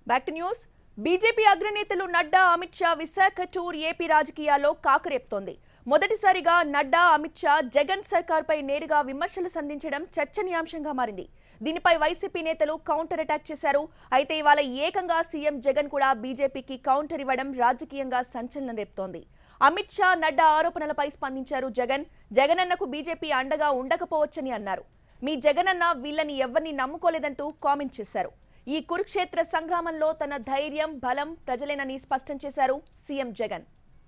Back to news BJP అగ్రనేతలు Nadda Amit Shah Visakha tour AP రాజకీయాల్లో కాకరేపుతోంది మొదటిసారిగా నడ్డా అమిత్ షా జగన్ సర్కార్పై నేరుగా విమర్శలు సంధించడం చర్చనీయాంశంగా మారింది దీనిపై వైసీపీ నేతలు కౌంటర్ అటాక్ చేశారు అయితే ఇవాళ ఏకంగా సీఎం జగన్ కూడా బీజేపీకి కౌంటర్ ఇవ్వడం రాజకీయంగా సంచలనం రేపుతోంది అమిత్ షా నడ్డా ఆరోపణలపై స్పందించారు జగన్ జగనన్నకు బీజేపీ అండగా ఉండకపోవచ్చని అన్నారు మీ జగనన్న వీళ్ళని ఎవరిని నమ్ముకోలేదంటూ కామెంట్ చేశారు ఈ కురుక్షేత్ర సంగ్రామంలో తన ధైర్యం బలం ప్రజలేనని స్పష్టం చేశారు సీఎం జగన్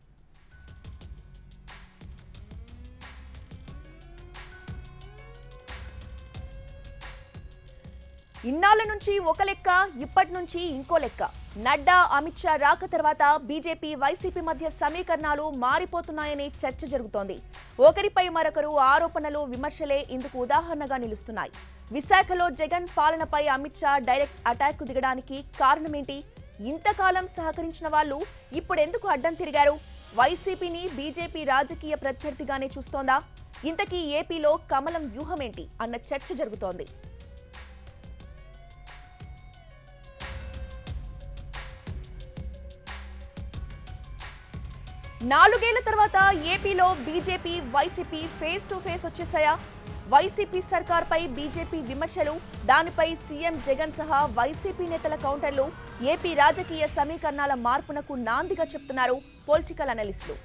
ఇన్నాళ్ల నుంచి ఒక లెక్క ఇప్పటి నుంచి ఇంకో లెక్క నడ్డా అమిత్ షా రాక తర్వాత బీజేపీ వైసీపీ మధ్య సమీకరణాలు మారిపోతున్నాయనే చర్చ జరుగుతోంది ఒకరిపై మరొకరు ఆరోపణలు విమర్శలే ఇందుకు ఉదాహరణగా నిలుస్తున్నాయి విశాఖలో జగన్ పాలనపై అమిత్ షా డైరెక్ట్ అటాక్ దిగడానికి కారణమేంటి ఇంతకాలం సహకరించిన వాళ్ళు ఇప్పుడెందుకు అడ్డం తిరిగారు వైసీపీని బీజేపీ రాజకీయ ప్రత్యర్థిగానే చూస్తోందా ఇంతకీ ఏపీలో కమలం వ్యూహమేంటి అన్న చర్చ జరుగుతోంది నాలుగేళ్ల తర్వాత ఏపీలో BJP YCP face to face వచ్చేసాయా వైసీపీ సర్కార్పై బీజేపీ విమర్శలు దానిపై సీఎం జగన్ సహా వైసీపీ నేతల కౌంటర్లు ఏపీ రాజకీయ సమీకరణాల మార్పునకు నాందిగా చెప్తున్నారు పొలిటికల్ అనలిస్టులు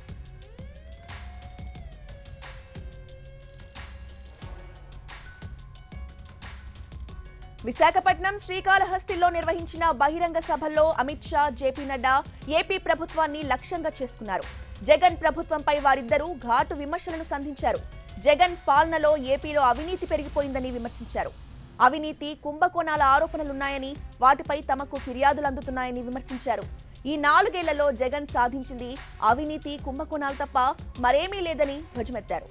విశాఖపట్నం శ్రీకాళహస్తిలో నిర్వహించిన బహిరంగ సభల్లో అమిత్ షా జేపీ నడ్డా ఏపీ ప్రభుత్వాన్ని లక్ష్యంగా చేసుకున్నారు జగన్ ప్రభుత్వంపై వారిద్దరూ ఘాటు విమర్శలను సంధించారు జగన్ పాలనలో ఏపీలో అవినీతి పెరిగిపోయిందని విమర్శించారు అవినీతి కుంభకోణాల ఆరోపణలున్నాయని వాటిపై తమకు ఫిర్యాదులు అందుతున్నాయని విమర్శించారు ఈ నాలుగేళ్లలో జగన్ సాధించింది అవినీతి కుంభకోణాలు తప్ప మరేమీ లేదని ధ్వజమెత్తారు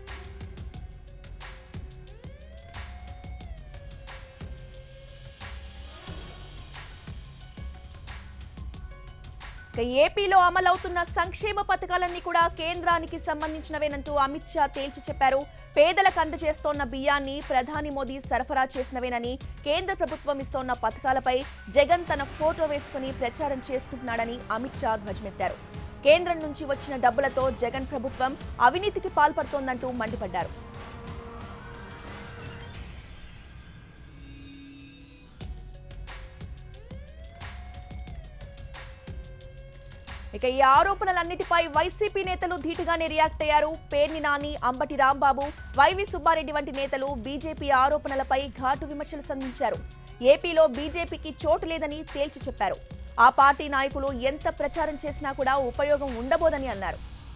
ఇక ఏపీలో అమలవుతున్న సంక్షేమ పథకాలన్నీ కూడా కేంద్రానికి సంబంధించినవేనంటూ అమిత్ షా తేల్చి చెప్పారు పేదలకు అందజేస్తోన్న బియ్యాన్ని ప్రధాని మోదీ సరఫరా చేసినవేనని కేంద్ర ప్రభుత్వం ఇస్తోన్న పథకాలపై జగన్ తన ఫోటో వేసుకుని ప్రచారం చేసుకుంటున్నాడని అమిత్ షా ధ్వజమెత్తారు కేంద్రం నుంచి వచ్చిన డబ్బులతో జగన్ ప్రభుత్వం అవినీతికి పాల్పడుతోందంటూ మండిపడ్డారు ఇక ఈ ఆరోపణలన్నిటిపై వైసీపీ నేతలు ధీటుగానే రియాక్ట్ అయ్యారు పేర్ని నాని అంబటి రాంబాబు వైవి సుబ్బారెడ్డి వంటి నేతలు బీజేపీ ఆరోపణలపై ఘాటు విమర్శలు సంధించారు ఏపీలో బీజేపీకి చోటు లేదని తేల్చి చెప్పారు ఆ పార్టీ నాయకులు ఎంత ప్రచారం చేసినా కూడా ఉపయోగం ఉండబోదని అన్నారు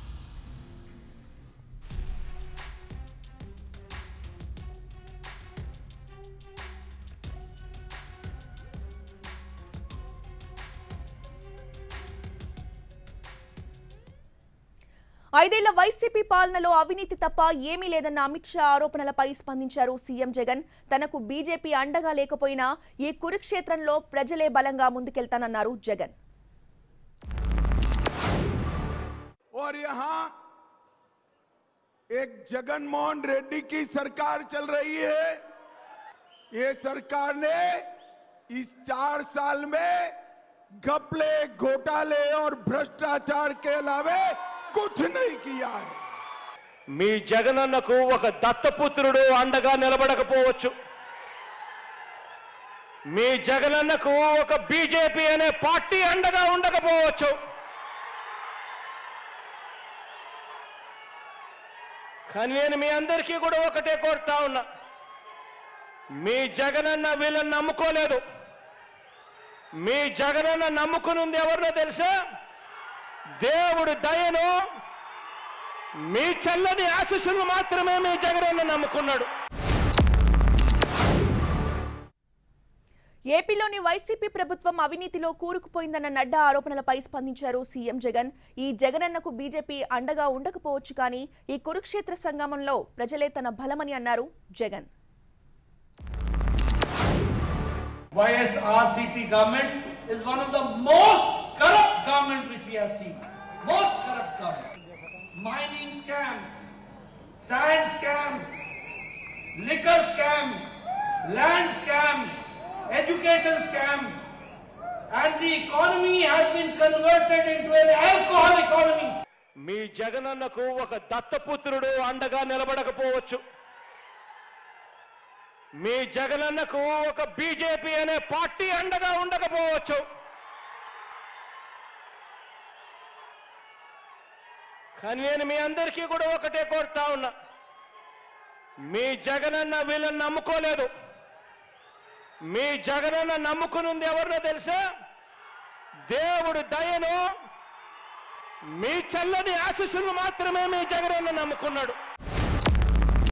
ఐదేళ్ల వైసీపీ పాలనలో అవినీతి తప్ప ఏమీ లేదన్న అమిత్ షా ఆరోపణలపై స్పందించారు సీఎం జగన్ తనకు బీజేపీ అండగా లేకపోయినా ఈ కురుక్షేత్రంలో ప్రజలే బలంగా ముందుకెళ్తానన్నారు జగన్ और यहां एक जगनमोहन रेड्डी की सरकार चल रही है ये सरकार ने इस चार साल में घपले घोटाले और भ्रष्टाचार के अलावे कुछ नहीं किया है మీ జగనన్నకు ఒక దత్తపుత్రుడు అండగా నిలబడకపోవచ్చు మీ జగనన్నకు ఒక బీజేపీ అనే పార్టీ అండగా ఉండకపోవచ్చు కానీ నేను మీ అందరికీ కూడా ఒకటే కోరుతా ఉన్నా మీ జగనన్న వీళ్ళని నమ్ముకోలేదు మీ జగనన్న నమ్ముకునుంది ఎవరినో తెలుసా దేవుడి దయను మీ చల్లని ఆశీస్సులు మాత్రమే మీ జగనన్న నమ్ముకున్నాడు ఏపీలోని వైసీపీ ప్రభుత్వం అవినీతిలో కూరుకుపోయిందన్న నడ్డా ఆరోపణలపై స్పందించారు సీఎం జగన్ ఈ జగనన్నకు బీజేపీ అండగా ఉండకపోవచ్చు కానీ ఈ కురుక్షేత్ర సంగమంలో ప్రజలే తన బలమని అన్నారు Jagan YSRCP government is one of the most corrupt government which we have seen. Most corrupt government. Mining scam, sand scam, liquor scam, land scam, education scam, and the economy has been converted into an alcohol economy. మీ జగనన్నకు ఒక దత్తపుత్రుడు అండగా నిలబడకపోవచ్చు మీ జగనన్నకు ఒక BJP అనే party అండగా ఉండకపోవచ్చు కానీ నేను మీ అందరికీ కూడా ఒకటే కోరుతా ఉన్నా మీ జగనన్న వీళ్ళని నమ్ముకోలేదు మీ జగనన్న నమ్ముకునుంది ఎవరినో తెలుసా దేవుడు దయను మీ చల్లని ఆశీస్సులు మాత్రమే మీ జగనన్న నమ్ముకున్నాడు